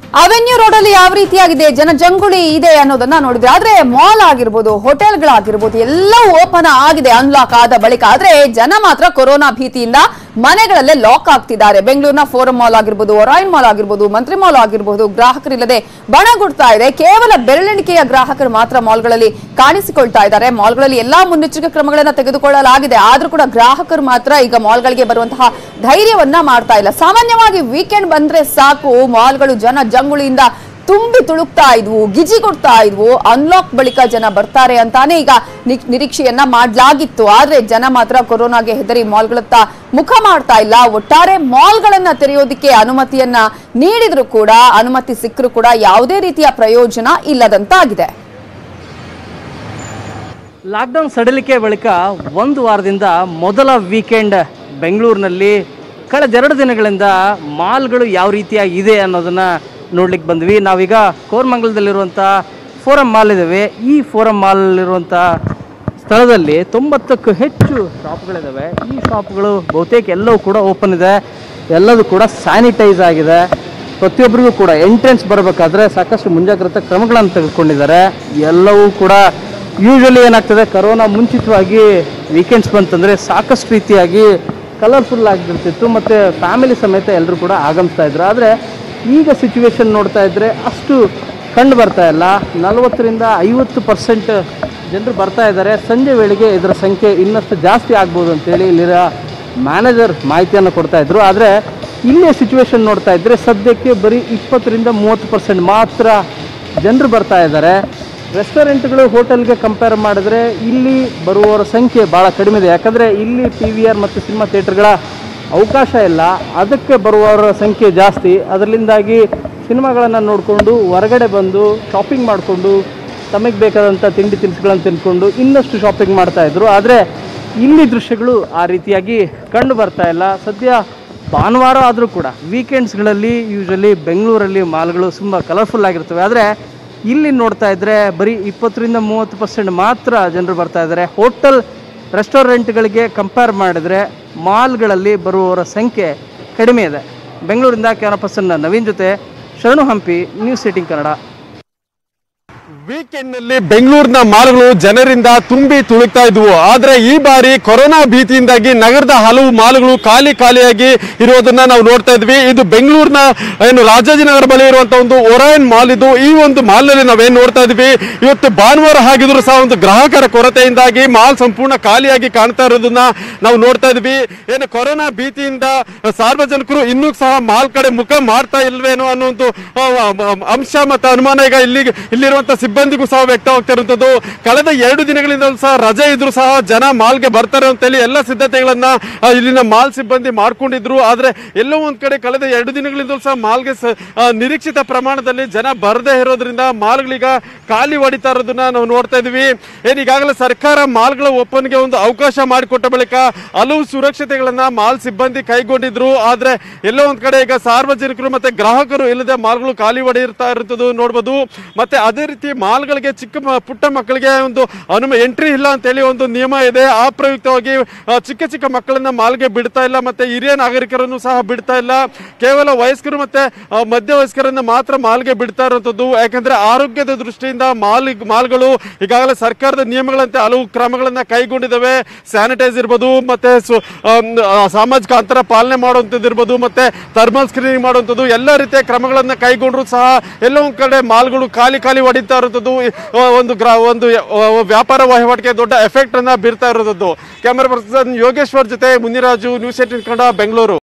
avenue road ಅಲ್ಲಿ ಯಾವ ರೀತಿಯಾಗಿದೆ ಜನಜಂಗುಳಿ ಇದೆ ಅನ್ನೋದನ್ನ ನೋಡಿದ್ರೆ ಆದ್ರೆ ಮಾಲ್ ಆಗಿರ್ಬೋದು ಹೋಟೆಲ್ಗಳಾಗಿರ್ಬೋದು ಎಲ್ಲವೂ ಓಪನ್ ಆಗಿದೆ ಅನ್ಲಾಕ್ ಆದ ಬಳಿಕ ಆದ್ರೆ ಜನ ಮಾತ್ರ ಕೊರೋನಾ ಭೀತಿಯಿಂದ ಮನೆಗಳಲ್ಲೇ ಲಾಕ್ ಆಗ್ತಿದ್ದಾರೆ ಬೆಂಗಳೂರಿನ ಫೋರಂ ಮಾಲ್ ಆಗಿರ್ಬೋದು ಒರಾಯಿನ್ ಮಾಲ್ ಆಗಿರ್ಬೋದು ಮಂತ್ರಿ ಮಾಲ್ ಆಗಿರ್ಬೋದು ಗ್ರಾಹಕರಿಲ್ಲದೆ ಬಣಗುಡ್ತಾ ಇದೆ ಕೇವಲ ಬೆರಳೆಣಿಕೆಯ ಗ್ರಾಹಕರು ಮಾತ್ರ ಮಾಲ್ಗಳಲ್ಲಿ ಕಾಣಿಸಿಕೊಳ್ತಾ ಇದ್ದಾರೆ ಮಾಲ್ಗಳಲ್ಲಿ ಎಲ್ಲಾ ಮುನ್ನೆಚ್ಚರಿಕೆ ಕ್ರಮಗಳನ್ನ ತೆಗೆದುಕೊಳ್ಳಲಾಗಿದೆ ಆದ್ರೂ ಕೂಡ ಗ್ರಾಹಕರು ಮಾತ್ರ ಈಗ ಮಾಲ್ಗಳಿಗೆ ಬರುವಂತಹ ಧೈರ್ಯವನ್ನ ಮಾಡ್ತಾ ಇಲ್ಲ ಸಾಮಾನ್ಯವಾಗಿ ವೀಕೆಂಡ್ ಬಂದ್ರೆ ಸಾಕು ಮಾಲ್ಗಳು ಜನ ಜಂಗುಳಿಯಿಂದ ತುಂಬಿ ತುಳುಕ್ತಾ ಇದ್ವು ಗಿಜಿ ಕೊಡ್ತಾ ಇದ್ವು ಅನ್ಲಾಕ್ ಬಳಿಕ ಜನ ಬರ್ತಾರೆ ಅಂತಾನೆ ಈಗ ನಿ- ನಿರೀಕ್ಷೆಯನ್ನ ಮಾಡ್ಲಾಗಿತ್ತು ಆದ್ರೆ ಜನ ಮಾತ್ರ ಕೊರೋನಾಗೆ ಹೆದರಿ ಮಾಲ್ಗಳತ್ತ ಮುಖ ಮಾಡ್ತಾ ಇಲ್ಲ ಒಟ್ಟಾರೆ ಮಾಲ್ಗಳನ್ನ ತೆರೆಯೋದಿಕ್ಕೆ ಅನುಮತಿಯನ್ನ ನೀಡಿದ್ರು ಕೂಡ ಅನುಮತಿ ಸಿಕ್ಕರೂ ಕೂಡ ಯಾವುದೇ ರೀತಿಯ ಪ್ರಯೋಜನ ಇಲ್ಲದಂತಾಗಿದೆ ಲಾಕ್ಡೌನ್ ಸಡಿಲಿಕೆ ಬಳಿಕ ಒಂದು ವಾರದಿಂದ ಮೊದಲ ವೀಕೆಂಡ್ ಬೆಂಗಳೂರಿನಲ್ಲಿ ಕಳೆದೆರಡು ದಿನಗಳಿಂದ ಮಾಲ್ಗಳು ಯಾವ ರೀತಿಯಾಗಿ ಇದೆ ಅನ್ನೋದನ್ನು ನೋಡ್ಲಿಕ್ಕೆ ಬಂದ್ವಿ ನಾವೀಗ ಕೋರ್ಮಂಗಲದಲ್ಲಿರುವಂಥ ಫೋರಂ ಮಾಲ್ ಇದ್ದಾವೆ ಈ ಫೋರಂ ಮಾಲಲ್ಲಿರುವಂಥ ಸ್ಥಳದಲ್ಲಿ ತೊಂಬತ್ತಕ್ಕೂ ಹೆಚ್ಚು ಶಾಪ್ಗಳಿದ್ದಾವೆ ಈ ಶಾಪ್ಗಳು ಬಹುತೇಕ ಎಲ್ಲವೂ ಕೂಡ ಓಪನ್ ಇದೆ ಎಲ್ಲದೂ ಕೂಡ ಸ್ಯಾನಿಟೈಸ್ ಆಗಿದೆ ಪ್ರತಿಯೊಬ್ಬರಿಗೂ ಕೂಡ ಎಂಟ್ರೆನ್ಸ್ ಬರಬೇಕಾದ್ರೆ ಸಾಕಷ್ಟು ಮುಂಜಾಗ್ರತಾ ಕ್ರಮಗಳನ್ನು ತೆಗೆದುಕೊಂಡಿದ್ದಾರೆ ಎಲ್ಲವೂ ಕೂಡ ಯೂಶಲಿ ಏನಾಗ್ತದೆ ಕರೋನಾ ಮುಂಚಿತವಾಗಿ ವೀಕೆಂಡ್ಸ್ ಬಂತಂದರೆ ಸಾಕಷ್ಟು ರೀತಿಯಾಗಿ ಕಲರ್ಫುಲ್ ಆಗಿರ್ತಿತ್ತು ಮತ್ತು ಫ್ಯಾಮಿಲಿ ಸಮೇತ ಎಲ್ಲರೂ ಕೂಡ ಆಗಮಿಸ್ತಾ ಇದ್ರು ಆದರೆ ಈಗ ಸಿಚುವೇಶನ್ ನೋಡ್ತಾ ಇದ್ದರೆ ಅಷ್ಟು ಕಂಡು ಬರ್ತಾ ಇಲ್ಲ ನಲವತ್ತರಿಂದ ಐವತ್ತು ಪರ್ಸೆಂಟ್ ಜನರು ಬರ್ತಾ ಇದ್ದಾರೆ ಸಂಜೆ ವೇಳೆಗೆ ಇದರ ಸಂಖ್ಯೆ ಇನ್ನಷ್ಟು ಜಾಸ್ತಿ ಆಗ್ಬೋದು ಅಂತೇಳಿ ಇಲ್ಲಿರೋ ಮ್ಯಾನೇಜರ್ ಮಾಹಿತಿಯನ್ನು ಕೊಡ್ತಾ ಇದ್ರು ಆದರೆ ಇಲ್ಲಿಯ ಸಿಚುವೇಶನ್ ನೋಡ್ತಾ ಇದ್ದರೆ ಸದ್ಯಕ್ಕೆ ಬರೀ ಇಪ್ಪತ್ತರಿಂದ ಮೂವತ್ತು ಪರ್ಸೆಂಟ್ ಮಾತ್ರ ಜನರು ಬರ್ತಾ ಇದ್ದಾರೆ ರೆಸ್ಟೋರೆಂಟ್ಗಳು ಹೋಟೆಲ್ಗೆ ಕಂಪೇರ್ ಮಾಡಿದ್ರೆ ಇಲ್ಲಿ ಬರುವವರ ಸಂಖ್ಯೆ ಭಾಳ ಕಡಿಮೆ ಇದೆ ಯಾಕಂದರೆ ಇಲ್ಲಿ ಪಿ ವಿ ಆರ್ ಮತ್ತು ಸಿನಿಮಾ ಥಿಯೇಟ್ರ್ಗಳ ಅವಕಾಶ ಇಲ್ಲ ಅದಕ್ಕೆ ಬರುವವರ ಸಂಖ್ಯೆ ಜಾಸ್ತಿ ಅದರಿಂದಾಗಿ ಸಿನಿಮಾಗಳನ್ನು ನೋಡಿಕೊಂಡು ಹೊರಗಡೆ ಬಂದು ಶಾಪಿಂಗ್ ಮಾಡಿಕೊಂಡು ತಮಗೆ ಬೇಕಾದಂಥ ತಿಂಡಿ ತಿನಿಸುಗಳನ್ನು ತಿನ್ಕೊಂಡು ಇನ್ನಷ್ಟು ಶಾಪಿಂಗ್ ಮಾಡ್ತಾ ಇದ್ರು ಆದರೆ ಇಲ್ಲಿ ದೃಶ್ಯಗಳು ಆ ರೀತಿಯಾಗಿ ಕಂಡು ಬರ್ತಾ ಇಲ್ಲ ಸದ್ಯ ಭಾನುವಾರ ಆದರೂ ಕೂಡ ವೀಕೆಂಡ್ಸ್ಗಳಲ್ಲಿ ಯೂಶಲಿ ಬೆಂಗಳೂರಲ್ಲಿ ಮಾಲ್ಗಳು ತುಂಬ ಕಲರ್ಫುಲ್ ಆಗಿರ್ತವೆ ಆದರೆ ಇಲ್ಲಿ ನೋಡ್ತಾ ಇದ್ದರೆ ಬರೀ ಇಪ್ಪತ್ತರಿಂದ ಮೂವತ್ತು ಪರ್ಸೆಂಟ್ ಮಾತ್ರ ಜನರು ಬರ್ತಾ ಇದ್ದಾರೆ ಹೋಟೆಲ್ ರೆಸ್ಟೋರೆಂಟ್ಗಳಿಗೆ ಕಂಪೇರ್ ಮಾಡಿದರೆ ಮಾಲ್ಗಳಲ್ಲಿ ಬರುವವರ ಸಂಖ್ಯೆ ಕಡಿಮೆ ಇದೆ ಬೆಂಗಳೂರಿಂದ ಕ್ಯಾಮರಾ ಪರ್ಸನ್ ನವೀನ್ ಜೊತೆ Sharanu Hampi news eighteen Kannada weekend ನಲ್ಲಿ ಬೆಂಗಳೂರಿನ ಮಾಲ್ಗಳು ಜನರಿಂದ ತುಂಬಿ ತುಳುಕ್ತಾ ಇದ್ವು ಆದ್ರೆ ಈ ಬಾರಿ ಕೊರೋನಾ ಭೀತಿಯಿಂದಾಗಿ ನಗರದ ಹಲವು ಮಾಲ್ಗಳು ಖಾಲಿ ಖಾಲಿಯಾಗಿ ಇರೋದನ್ನ ನಾವು ನೋಡ್ತಾ ಇದ್ವಿ ಇದು ಬೆಂಗಳೂರಿನ ಏನು ರಾಜಾಜಿನಗರ ಬಳಿ ಇರುವಂತಹ ಒಂದು ಒರಾಯನ್ ಮಾಲ್ ಇದು ಈ ಒಂದು ಮಾಲ್ ನಲ್ಲಿ ನಾವೇನ್ ನೋಡ್ತಾ ಇದ್ವಿ ಇವತ್ತು ಭಾನುವಾರ ಆಗಿದ್ರು ಸಹ ಒಂದು ಗ್ರಾಹಕರ ಕೊರತೆಯಿಂದಾಗಿ ಮಾಲ್ ಸಂಪೂರ್ಣ ಖಾಲಿಯಾಗಿ ಕಾಣ್ತಾ ಇರೋದನ್ನ ನಾವು ನೋಡ್ತಾ ಇದ್ವಿ ಏನು ಕೊರೋನಾ ಭೀತಿಯಿಂದ ಸಾರ್ವಜನಿಕರು ಇನ್ನೂ ಸಹ ಮಾಲ್ ಕಡೆ ಮುಖ ಮಾಡ್ತಾ ಇಲ್ವೇನೋ ಅನ್ನೋ ಒಂದು ಆ, ಆ, ಅಂಶ ಮತ್ತು ಅನುಮಾನ ಈಗ ಇಲ್ಲಿ ಇಲ್ಲಿರುವಂತ ಸಿಬ್ಬಂದಿಗೂ ಸಹ ವ್ಯಕ್ತವಾಗ್ತಾ ಇರುವಂತದ್ದು ಕಳೆದ ಎರಡು ದಿನಗಳಿಂದ ಸಹ ರಜೆ ಇದ್ರು ಸಹ ಜನ ಮಾಲ್ಗೆ ಬರ್ತಾರೆ ಅಂತೇಳಿ ಎಲ್ಲ ಸಿದ್ಧತೆಗಳನ್ನ ಆ, ಇಲ್ಲಿನ ಮಾಲ್ ಸಿಬ್ಬಂದಿ ಮಾಡ್ಕೊಂಡಿದ್ರು ಆದ್ರೆ ಎಲ್ಲೋ ಒಂದ್ ಕಡೆ ಕಳೆದ ಎರಡು ದಿನಗಳಿಂದ ಸಹ ಮಾಲ್ಗೆ ಸ- ಆ, ನಿರೀಕ್ಷಿತ ಪ್ರಮಾಣದಲ್ಲಿ ಜನ ಬರದೇ ಇರೋದ್ರಿಂದ ಮಾಲ್ಗಳೀಗ ಖಾಲಿ ಹೊಡಿತಾ ಇರೋದನ್ನ ನಾವು ನೋಡ್ತಾ ಇದೀವಿ ಏನ್ ಈಗಾಗಲೇ ಸರ್ಕಾರ ಮಾಲ್ಗಳ ಓಪನ್ಗೆ ಒಂದು ಅವಕಾಶ ಮಾಡಿಕೊಟ್ಟ ಬಳಿಕ ಹಲವು ಸುರಕ್ಷತೆಗಳನ್ನ ಮಾಲ್ ಸಿಬ್ಬಂದಿ ಕೈಗೊಂಡಿದ್ರು ಆದ್ರೆ ಎಲ್ಲೋ ಒಂದ್ ಕಡೆ ಈಗ ಸಾರ್ವಜನಿಕರು ಮತ್ತೆ ಗ್ರಾಹಕರು ಇಲ್ಲದೆ ಮಾಲ್ಗಳು ಖಾಲಿ ಹೊಡೆಯಿರ್ತಾ ಇರುತ್ತದೆ ನೋಡ್ಬೋದು ಮತ್ತೆ ಅದೇ ರೀತಿ ಮಾಲ್ಗಳಿಗೆ ಚಿಕ್ಕ ಮ- ಪುಟ್ಟ ಮಕ್ಕಳಿಗೆ ಒಂದು ಅನುಮ ಎಂಟ್ರಿ ಇಲ್ಲ ಅಂತೇಳಿ ಒಂದು ನಿಯಮ ಇದೆ ಆ ಪ್ರಯುಕ್ತವಾಗಿ ಆ, ಚಿಕ್ಕ ಚಿಕ್ಕ ಮಕ್ಕಳನ್ನ ಮಾಲ್ಗೆ ಬಿಡ್ತಾ ಇಲ್ಲ ಮತ್ತೆ ಹಿರಿಯ ನಾಗರಿಕರನ್ನು ಸಹ ಬಿಡ್ತಾ ಇಲ್ಲ ಕೇವಲ ವಯಸ್ಕರು ಮತ್ತೆ ಆ, ಮಧ್ಯವಯಸ್ಕರನ್ನ ಮಾತ್ರ ಮಾಲ್ಗೆ ಬಿಡ್ತಾ ಇರುವಂತದ್ದು ಯಾಕಂದ್ರೆ ಆರೋಗ್ಯದ ದೃಷ್ಟಿಯಿಂದ ಮಾಲ್ ಮಾಲ್ಗಳು ಈಗಾಗಲೇ ಸರ್ಕಾರದ ನಿಯಮಗಳಂತೆ ಹಲವು ಕ್ರಮಗಳನ್ನ ಕೈಗೊಂಡಿದ್ದಾವೆ ಸ್ಯಾನಿಟೈಸ್ ಇರ್ಬೋದು ಮತ್ತೆ ಸು- ಆಮ್, ಆ, ಸಾಮಾಜಿಕ ಅಂತರ ಪಾಲನೆ ಮಾಡುವಂಥದ್ದು ಇರ್ಬೋದು ಮತ್ತೆ ಥರ್ಮಲ್ ಸ್ಕ್ರೀನಿಂಗ್ ಮಾಡುವಂಥದ್ದು ಎಲ್ಲ ರೀತಿಯ ಕ್ರಮಗಳನ್ನ ಕೈಗೊಂಡ್ರು ಸಹ ಎಲ್ಲೋ ಒಂದ್ ಕಡೆ ಮಾಲ್ಗಳು ಖಾಲಿ ಖಾಲಿ ಹೊಡಿತಾ ಇರುವಂಥದ್ದು ಈ, ಆ, ಒಂದು ಗ್ರಾ ಒಂದು ಆ, ವ್ಯಾಪಾರ ವಹಿವಾಟಿಗೆ ದೊಡ್ಡ ಎಫೆಕ್ಟ್ ಅನ್ನ ಬೀರ್ತಾ ಇರೋದು ಕ್ಯಾಮರಾ ಪರ್ಸನ್ ಯೋಗೇಶ್ವರ್ ಜೊತೆ ಮುನಿರಾಜು ನ್ಯೂಸ್ ಏಟಿನ್ ಕನ್ನಡ ಬೆಂಗಳೂರು